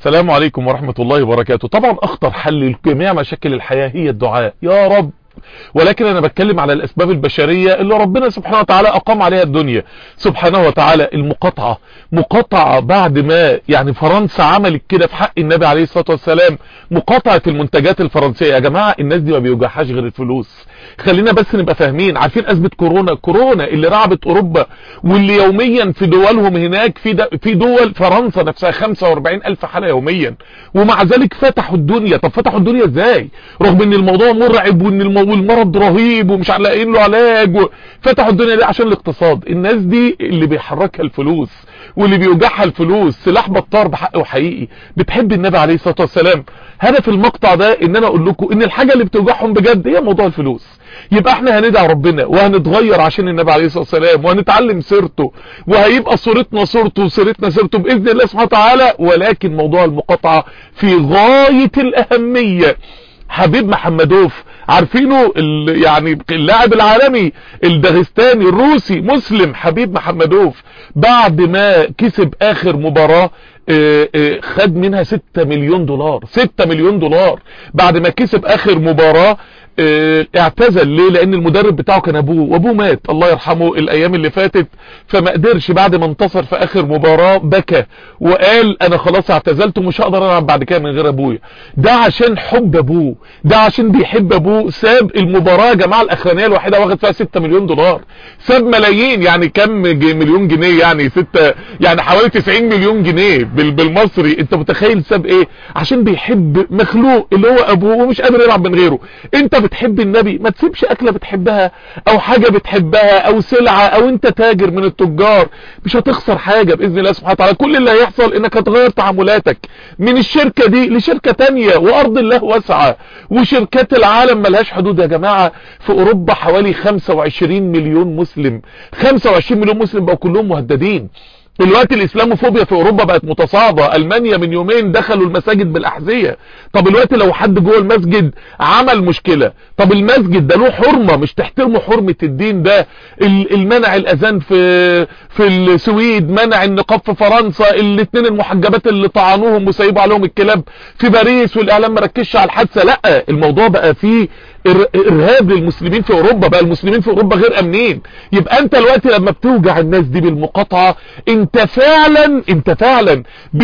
السلام عليكم ورحمة الله وبركاته طبعا اخطر حل لجميع مشاكل الحياة هي الدعاء يا رب ولكن انا بتكلم على الاسباب البشرية اللي ربنا سبحانه وتعالى اقام عليها الدنيا سبحانه وتعالى المقاطعة مقاطعة بعد ما يعني فرنسا عملت كده في حق النبي عليه الصلاة والسلام مقاطعة المنتجات الفرنسية يا جماعة الناس دي ما بيوجعهاش غير الفلوس خلينا بس نبقى فاهمين عارفين ازمة كورونا كورونا اللي رعبت اوروبا واللي يوميا في دولهم هناك في د... في دول فرنسا نفسها 45 الف حالة يوميا ومع ذلك فتحوا الدنيا طب فتحوا الدنيا ازاي رغم ان الموضوع مرعب وان المو... والمرض رهيب ومش لاقيين له علاج و... فتحوا الدنيا دي عشان الاقتصاد الناس دي اللي بيحركها الفلوس واللي بيوجعها الفلوس سلاح بطار بحق وحقيقي بتحب النبي عليه الصلاة والسلام هدف المقطع ده ان انا اقول لكم ان الحاجة اللي بتوجعهم بجد هي موضوع الفلوس يبقى احنا هندعي ربنا وهنتغير عشان النبي عليه الصلاة والسلام وهنتعلم سيرته وهيبقى صورتنا صورته وسيرتنا سيرته بإذن الله سبحانه وتعالى ولكن موضوع المقاطعة في غاية الأهمية حبيب محمدوف عارفينه يعني اللاعب العالمي الداغستاني الروسي مسلم حبيب محمدوف بعد ما كسب اخر مباراة اه اه خد منها 6 مليون دولار 6 مليون دولار بعد ما كسب اخر مباراة اه اعتزل ليه لان المدرب بتاعه كان ابوه وابوه مات الله يرحمه الايام اللي فاتت فما قدرش بعد ما انتصر في اخر مباراة بكى وقال انا خلاص اعتزلت ومش هقدر العب بعد كده من غير ابويا ده عشان حب ابوه ده عشان بيحب ابوه ساب المباراة يا جماعة الاخرانية الوحيدة واخد فيها 6 مليون دولار ساب ملايين يعني كم مليون جنيه يعني 6 يعني حوالي 90 مليون جنيه بالمصري انت متخيل ساب ايه عشان بيحب مخلوق اللي هو ابوه ومش قادر يلعب من غيره انت بتحب النبي ما تسيبش اكله بتحبها او حاجة بتحبها او سلعة او انت تاجر من التجار مش هتخسر حاجة باذن الله سبحانه وتعالى كل اللي هيحصل انك هتغير تعاملاتك من الشركة دي لشركة تانية وارض الله واسعة وشركات العالم ملهاش حدود يا جماعة في اوروبا حوالي 25 مليون مسلم 25 مليون مسلم بقوا كلهم مهددين دلوقتي الاسلاموفوبيا في اوروبا بقت متصاعده المانيا من يومين دخلوا المساجد بالاحذيه طب دلوقتي لو حد جوه المسجد عمل مشكله طب المسجد ده له حرمه مش تحترموا حرمه الدين ده المنع الاذان في في السويد منع النقاب في فرنسا الاثنين المحجبات اللي طعنوهم وسيبوا عليهم الكلاب في باريس والاعلام ما ركزش على الحادثه لا الموضوع بقى فيه ارهاب للمسلمين في اوروبا بقى المسلمين في اوروبا غير امنين يبقى انت دلوقتي لما بتوجع الناس دي بالمقاطعه انت فعلا انت فعلا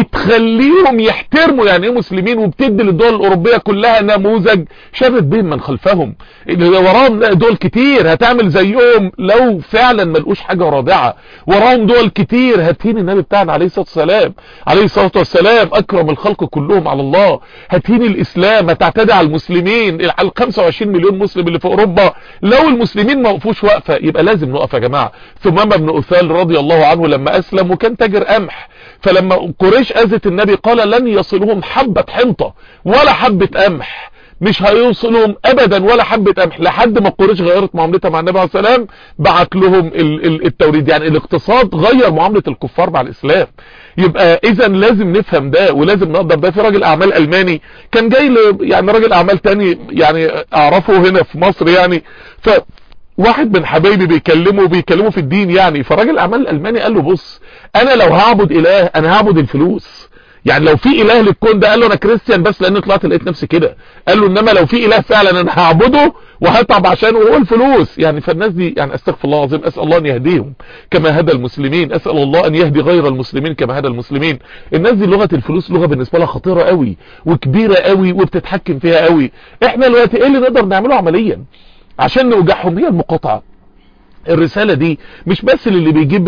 بتخليهم يحترموا يعني ايه مسلمين وبتدي للدول الاوروبيه كلها نموذج شرد بهم من خلفهم اللي وراهم دول كتير هتعمل زيهم لو فعلا ما لقوش حاجه رادعه وراهم دول كتير هتهين النبي بتاعنا عليه الصلاه والسلام عليه الصلاه والسلام اكرم الخلق كلهم على الله هتهين الاسلام هتعتدي على المسلمين على 25 مليون مسلم اللي في اوروبا لو المسلمين ما وقفوش وقفه يبقى لازم نقف يا جماعه ثمامه بن اثال رضي الله عنه لما اسلم وكان تاجر قمح فلما قريش اذت النبي قال لن يصلهم حبه حنطه ولا حبه قمح مش هيوصلهم ابدا ولا حبة قمح لحد ما قريش غيرت معاملتها مع النبي عليه السلام بعت لهم التوريد يعني الاقتصاد غير معاملة الكفار مع الاسلام يبقى اذا لازم نفهم ده ولازم نقدر ده في راجل اعمال الماني كان جاي يعني راجل اعمال تاني يعني اعرفه هنا في مصر يعني ف واحد من حبايبي بيكلمه بيكلمه في الدين يعني فالراجل الاعمال الالماني قال له بص انا لو هعبد اله انا هعبد الفلوس يعني لو في اله للكون ده قال له انا كريستيان بس لان طلعت لقيت نفسي كده قال له انما لو في اله فعلا انا هعبده وهتعب عشانه وهو الفلوس يعني فالناس دي يعني استغفر الله العظيم اسال الله ان يهديهم كما هدى المسلمين اسال الله ان يهدي غير المسلمين كما هدى المسلمين الناس دي لغه الفلوس لغه بالنسبه لها خطيره قوي وكبيره قوي وبتتحكم فيها قوي احنا دلوقتي ايه اللي نقدر نعمله عمليا عشان نوجعهم هي المقاطعه الرسالة دي مش بس اللي بيجيب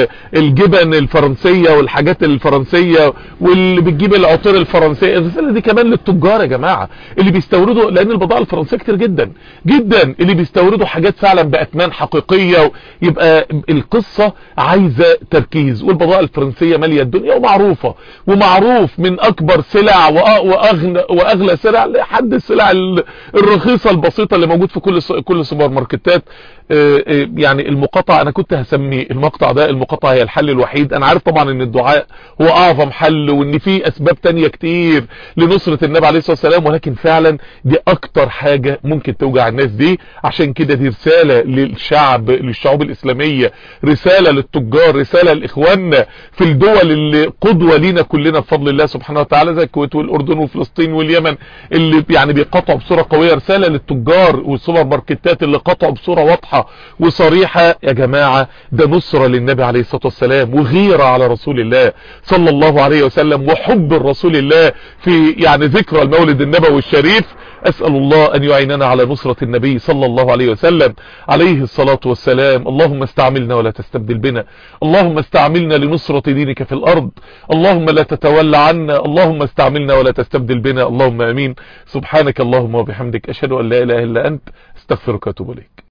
الجبن الفرنسية والحاجات الفرنسية واللي بتجيب العطور الفرنسية الرسالة دي كمان للتجار يا جماعة اللي بيستوردوا لان البضاعة الفرنسية كتير جدا جدا اللي بيستوردوا حاجات فعلا بأثمان حقيقية يبقى القصة عايزة تركيز والبضاعة الفرنسية مالية الدنيا ومعروفة ومعروف من اكبر سلع واغلى, وأغلى سلع لحد السلع الرخيصة البسيطة اللي موجود في كل كل سوبر ماركتات يعني المقاطعة انا كنت هسمي المقطع ده المقاطعة هي الحل الوحيد انا عارف طبعا ان الدعاء هو اعظم حل وان في اسباب تانية كتير لنصرة النبي عليه الصلاة والسلام ولكن فعلا دي اكتر حاجة ممكن توجع الناس دي عشان كده دي رسالة للشعب للشعوب الاسلامية رسالة للتجار رسالة لاخواننا في الدول اللي قدوة لينا كلنا بفضل الله سبحانه وتعالى زي الكويت والاردن وفلسطين واليمن اللي يعني بيقطعوا بصورة قوية رسالة للتجار والسوبر ماركتات اللي قطعوا بصورة واضحة وصريحة يا جماعة ده نصرة للنبي عليه الصلاة والسلام وغيرة على رسول الله صلى الله عليه وسلم وحب الرسول الله في يعني ذكرى المولد النبوي الشريف أسأل الله أن يعيننا على نصرة النبي صلى الله عليه وسلم عليه الصلاة والسلام اللهم استعملنا ولا تستبدل بنا اللهم استعملنا لنصرة دينك في الأرض اللهم لا تتولى عنا اللهم استعملنا ولا تستبدل بنا اللهم أمين سبحانك اللهم وبحمدك أشهد أن لا إله إلا أنت استغفرك واتوب إليك